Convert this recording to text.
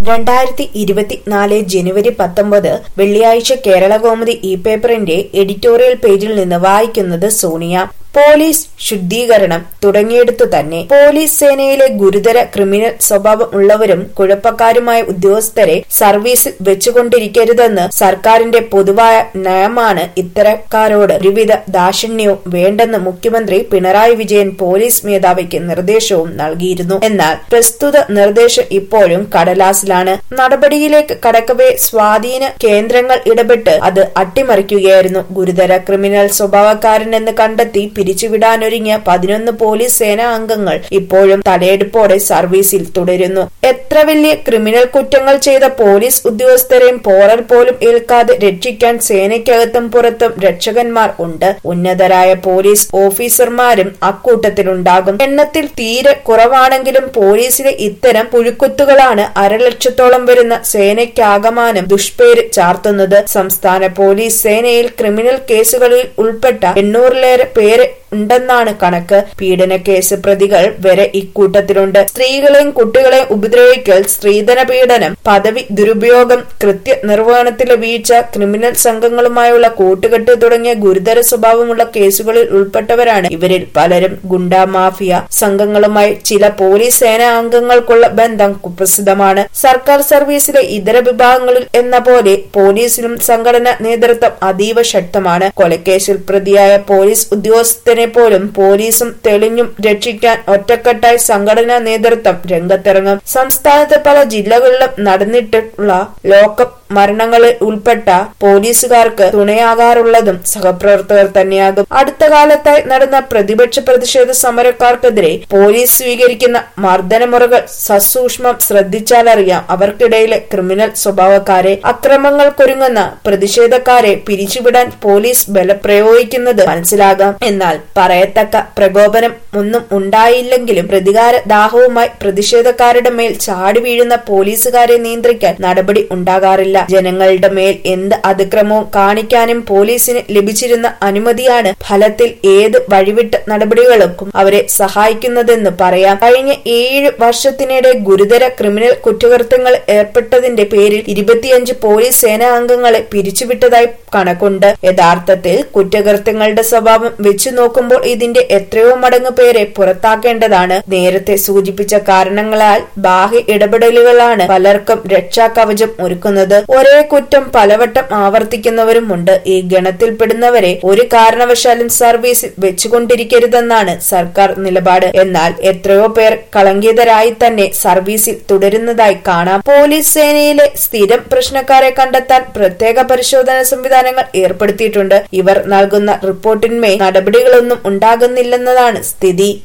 രണ്ടായിരത്തി ഇരുപത്തിനാല് ജനുവരി പത്തൊമ്പത് വെള്ളിയാഴ്ച കേരളകൗമുദി ഇ പേപ്പറിന്റെ എഡിറ്റോറിയൽ പേജിൽ നിന്ന് വായിക്കുന്നത് സോണിയ പോലീസ് ശുദ്ധീകരണം തുടങ്ങിയെടുത്തു തന്നെ പോലീസ് സേനയിലെ ഗുരുതര ക്രിമിനൽ സ്വഭാവം ഉള്ളവരും കുഴപ്പക്കാരുമായ ഉദ്യോഗസ്ഥരെ സർവീസിൽ വെച്ചുകൊണ്ടിരിക്കരുതെന്ന് സർക്കാരിന്റെ പൊതുവായ നയമാണ് ഇത്തരക്കാരോട് ഒരുവിധ ദാക്ഷിണ്യവും വേണ്ടെന്ന് മുഖ്യമന്ത്രി പിണറായി വിജയൻ പോലീസ് മേധാവിക്ക് നിർദ്ദേശവും നൽകിയിരുന്നു എന്നാൽ പ്രസ്തുത നിർദ്ദേശം ഇപ്പോഴും കടലാസിലാണ് നടപടിയിലേക്ക് കടക്കവേ സ്വാധീന കേന്ദ്രങ്ങൾ ഇടപെട്ട് അത് അട്ടിമറിക്കുകയായിരുന്നു ഗുരുതര ക്രിമിനൽ സ്വഭാവക്കാരനെന്ന് കണ്ടെത്തി പിരിച്ചുവിടാനൊരുങ്ങിയ പതിനൊന്ന് പോലീസ് സേനാ അംഗങ്ങൾ ഇപ്പോഴും തലയെടുപ്പോടെ സർവീസിൽ തുടരുന്നു എത്ര വലിയ ക്രിമിനൽ കുറ്റങ്ങൾ ചെയ്ത പോലീസ് ഉദ്യോഗസ്ഥരെയും പോറൽ പോലും ഏൽക്കാതെ രക്ഷിക്കാൻ സേനയ്ക്കകത്തും പുറത്തും രക്ഷകന്മാർ ഉണ്ട് ഉന്നതരായ പോലീസ് ഓഫീസർമാരും അക്കൂട്ടത്തിലുണ്ടാകും എണ്ണത്തിൽ തീരെ കുറവാണെങ്കിലും പോലീസിലെ ഇത്തരം പുഴുക്കുത്തുകളാണ് അരലക്ഷത്തോളം വരുന്ന സേനയ്ക്കാകമാനം ദുഷ്പേര് ചാർത്തുന്നത് സംസ്ഥാന പോലീസ് സേനയിൽ ക്രിമിനൽ കേസുകളിൽ ഉൾപ്പെട്ട എണ്ണൂറിലേറെ പേര് ഉണ്ടെന്നാണ് കണക്ക് പീഡന കേസ് പ്രതികൾ വരെ ഇക്കൂട്ടത്തിലുണ്ട് സ്ത്രീകളെയും കുട്ടികളെയും ഉപദ്രവിക്കൽ സ്ത്രീധന പീഡനം പദവി ദുരുപയോഗം കൃത്യ നിർവഹണത്തിലെ വീഴ്ച ക്രിമിനൽ സംഘങ്ങളുമായുള്ള കൂട്ടുകെട്ട് തുടങ്ങിയ ഗുരുതര സ്വഭാവമുള്ള കേസുകളിൽ ഉൾപ്പെട്ടവരാണ് ഇവരിൽ പലരും ഗുണ്ടാ മാഫിയ സംഘങ്ങളുമായി ചില പോലീസ് സേനാ അംഗങ്ങൾക്കുള്ള ബന്ധം കുപ്രസിദ്ധമാണ് സർക്കാർ സർവീസിലെ ഇതര വിഭാഗങ്ങളിൽ എന്ന പോലെ പോലീസിലും സംഘടന നേതൃത്വം അതീവ ശക്തമാണ് കൊലക്കേസിൽ പ്രതിയായ പോലീസ് ഉദ്യോഗസ്ഥനെ പോലും പോലീസും തെളിഞ്ഞും രക്ഷിക്കാൻ ഒറ്റക്കെട്ടായി സംഘടനാ നേതൃത്വം രംഗത്തിറങ്ങും സംസ്ഥാനത്തെ പല ജില്ലകളിലും നടന്നിട്ടുള്ള ലോക്കപ്പ് മരണങ്ങളിൽ ഉൾപ്പെട്ട പോലീസുകാർക്ക് തുണയാകാറുള്ളതും സഹപ്രവർത്തകർ തന്നെയാകും അടുത്ത കാലത്തായി നടന്ന പ്രതിപക്ഷ പ്രതിഷേധ സമരക്കാർക്കെതിരെ പോലീസ് സ്വീകരിക്കുന്ന മർദ്ദനമുറകൾ സസൂക്ഷ്മം ശ്രദ്ധിച്ചാലറിയാം അവർക്കിടയിലെ ക്രിമിനൽ സ്വഭാവക്കാരെ അക്രമങ്ങൾക്കൊരുങ്ങുന്ന പ്രതിഷേധക്കാരെ പിരിച്ചുവിടാൻ പോലീസ് ബലപ്രയോഗിക്കുന്നത് മനസ്സിലാകാം എന്നാൽ പറയത്തക്ക പ്രകോപനം ഒന്നും ഉണ്ടായില്ലെങ്കിലും പ്രതികാര ദാഹവുമായി പ്രതിഷേധക്കാരുടെ മേൽ ചാടി വീഴുന്ന പോലീസുകാരെ നിയന്ത്രിക്കാൻ നടപടി ഉണ്ടാകാറില്ല ജനങ്ങളുടെ മേൽ എന്ത് അതിക്രമവും കാണിക്കാനും പോലീസിന് ലഭിച്ചിരുന്ന അനുമതിയാണ് ഫലത്തിൽ ഏത് വഴിവിട്ട നടപടികൾക്കും അവരെ സഹായിക്കുന്നതെന്ന് പറയാം കഴിഞ്ഞ ഏഴ് വർഷത്തിനിടെ ഗുരുതര ക്രിമിനൽ കുറ്റകൃത്യങ്ങൾ ഏർപ്പെട്ടതിന്റെ പേരിൽ ഇരുപത്തിയഞ്ച് പോലീസ് സേനാ അംഗങ്ങളെ പിരിച്ചുവിട്ടതായി കണക്കുണ്ട് യഥാർത്ഥത്തിൽ കുറ്റകൃത്യങ്ങളുടെ സ്വഭാവം വെച്ചു നോക്കുമ്പോൾ ഇതിന്റെ എത്രയോ മടങ്ങ് പേരെ പുറത്താക്കേണ്ടതാണ് നേരത്തെ സൂചിപ്പിച്ച കാരണങ്ങളാൽ ബാഹ്യ ഇടപെടലുകളാണ് പലർക്കും രക്ഷാകവചം ഒരുക്കുന്നത് ഒരേ കുറ്റം പലവട്ടം ആവർത്തിക്കുന്നവരുമുണ്ട് ഈ ഗണത്തിൽപ്പെടുന്നവരെ ഒരു കാരണവശാലും സർവീസിൽ വെച്ചുകൊണ്ടിരിക്കരുതെന്നാണ് സർക്കാർ നിലപാട് എന്നാൽ എത്രയോ പേർ കളങ്കിതരായി തന്നെ സർവീസിൽ തുടരുന്നതായി കാണാം പോലീസ് സേനയിലെ സ്ഥിരം പ്രശ്നക്കാരെ കണ്ടെത്താൻ പ്രത്യേക പരിശോധന സംവിധാനങ്ങൾ ഏർപ്പെടുത്തിയിട്ടുണ്ട് ഇവർ നൽകുന്ന റിപ്പോർട്ടിന്മേൽ നടപടികളൊന്നും ഉണ്ടാകുന്നില്ലെന്നതാണ് സ്ഥിതി